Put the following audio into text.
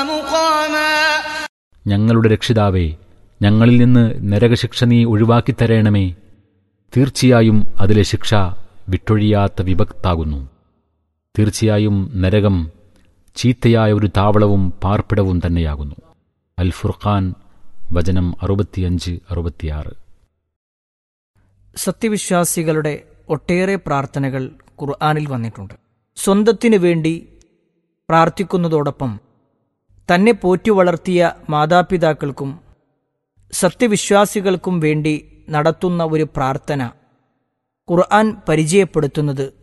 مقاما ഞങ്ങളുടെ രക്ഷിതാവേ ഞങ്ങളിൽ നിന്ന് നരകശിക്ഷ നീ ഒഴിവാക്കിത്തരേണമേ തീർച്ചയായും അതിലെ ശിക്ഷ വിട്ടൊഴിയാത്ത വിഭക്താകുന്നു തീർച്ചയായും നരകം ചീത്തയായ ഒരു താവളവും പാർപ്പിടവും തന്നെയാകുന്നു അൽ ഫുർഖാൻ വചനം അറുപത്തിയഞ്ച് അറുപത്തിയാറ് സത്യവിശ്വാസികളുടെ ഒട്ടേറെ പ്രാർത്ഥനകൾ ഖുർആാനിൽ വന്നിട്ടുണ്ട് സ്വന്തത്തിനു വേണ്ടി പ്രാർത്ഥിക്കുന്നതോടൊപ്പം തന്നെ പോറ്റി വളർത്തിയ മാതാപിതാക്കൾക്കും സത്യവിശ്വാസികൾക്കും വേണ്ടി നടത്തുന്ന ഒരു പ്രാർത്ഥന ഖുർആൻ പരിചയപ്പെടുത്തുന്നത്